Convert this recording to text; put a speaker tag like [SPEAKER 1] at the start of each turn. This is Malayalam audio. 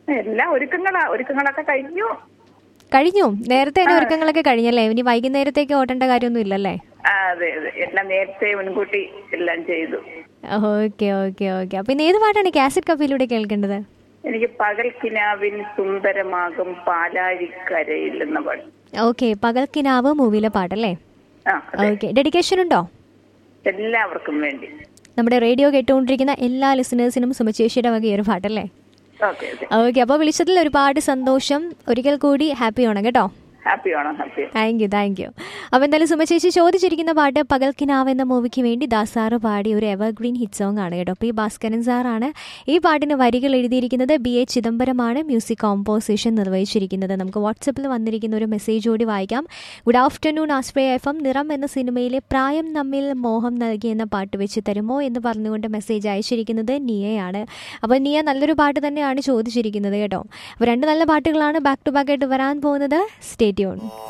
[SPEAKER 1] എല്ലാം ഒരുക്കങ്ങളാ ഒരുക്കങ്ങളൊക്കെ കഴിഞ്ഞു
[SPEAKER 2] കഴിഞ്ഞു നേരത്തെ തന്നെ ഒരുക്കങ്ങളൊക്കെ കഴിഞ്ഞല്ലേ ഇനി വൈകുന്നേരത്തേക്ക് ഓട്ടേണ്ട കാര്യമൊന്നും ഇല്ലല്ലേ
[SPEAKER 1] ആ, അതെ അതെ എല്ലാം നേരത്തെ മുൻകൂട്ടി എല്ലാം ചെയ്തു
[SPEAKER 2] ഓക്കെ ഓക്കെ ഓക്കെ അപ്പൊ ഇന്ന് ഏത് പാട്ടാണ് കാസറ്റ് കപ്പിലൂടെ കേൾക്കേണ്ടത്
[SPEAKER 1] എനിക്ക് പകൽ കിനാവിൻ സുന്ദരമാകും പാലാഴിക്കരയിൽ എന്ന പാട്ട്
[SPEAKER 2] ഓക്കെ പകൽക്കിനാവ് മൂവിയിലെ പാട്ടല്ലേ
[SPEAKER 1] ആ അതെ
[SPEAKER 2] ഓക്കെ ഡെഡിക്കേഷൻ ഉണ്ടോ
[SPEAKER 1] എല്ലാവർക്കും വേണ്ടി
[SPEAKER 2] നമ്മുടെ റേഡിയോ കേട്ടുകൊണ്ടിരിക്കുന്ന എല്ലാ ലിസണേഴ്സിനും സുമചേഷിയുടെ വക ഈ ഒരു പാട്ടല്ലേ
[SPEAKER 1] ഓക്കെ ഓക്കെ
[SPEAKER 2] ഓക്കെ അപ്പോൾ വിളിച്ചതിൽ ഒരുപാട് സന്തോഷം ഒരിക്കൽ കൂടി ഹാപ്പി ഓണം കേട്ടോ
[SPEAKER 1] ഹാപ്പി ആണോ happy
[SPEAKER 2] thank you thank you അപ്പോൾ എന്തായാലും സുമചേച്ചി ചോദിച്ചിരിക്കുന്ന പാട്ട് പകൽക്കിനാവ് എന്ന മൂവിക്ക് വേണ്ടി ദാസാറ് പാടിയ ഒരു എവർഗ്രീൻ ഹിറ്റ് സോങ് ആണ് കേട്ടോ പി ഭാസ്കരൻ സാറാണ് ഈ പാട്ടിന് വരികൾ എഴുതിയിരിക്കുന്നത് ബി എ ചിദംബരമാണ് മ്യൂസിക് കോമ്പോസിഷൻ നിർവഹിച്ചിരിക്കുന്നത് നമുക്ക് വാട്സപ്പിൽ വന്നിരിക്കുന്ന ഒരു മെസ്സേജ് കൂടി വായിക്കാം ഗുഡ് ആഫ്റ്റർനൂൺ ആസ്പ്രേ എഫ് എം നിറം എന്ന സിനിമയിലെ പ്രായം നമ്മിൽ മോഹം നൽകി എന്ന പാട്ട് വെച്ച് തരുമോ എന്ന് പറഞ്ഞുകൊണ്ട് മെസ്സേജ് അയച്ചിരിക്കുന്നത് നിയയാണ് അപ്പോൾ നിയ നല്ലൊരു പാട്ട് തന്നെയാണ് ചോദിച്ചിരിക്കുന്നത് കേട്ടോ അപ്പോൾ രണ്ട് നല്ല പാട്ടുകളാണ് ബാക്ക് ടു ബാക്ക് ആയിട്ട് വരാൻ പോകുന്നത് സ്റ്റേ ട്യൂൺ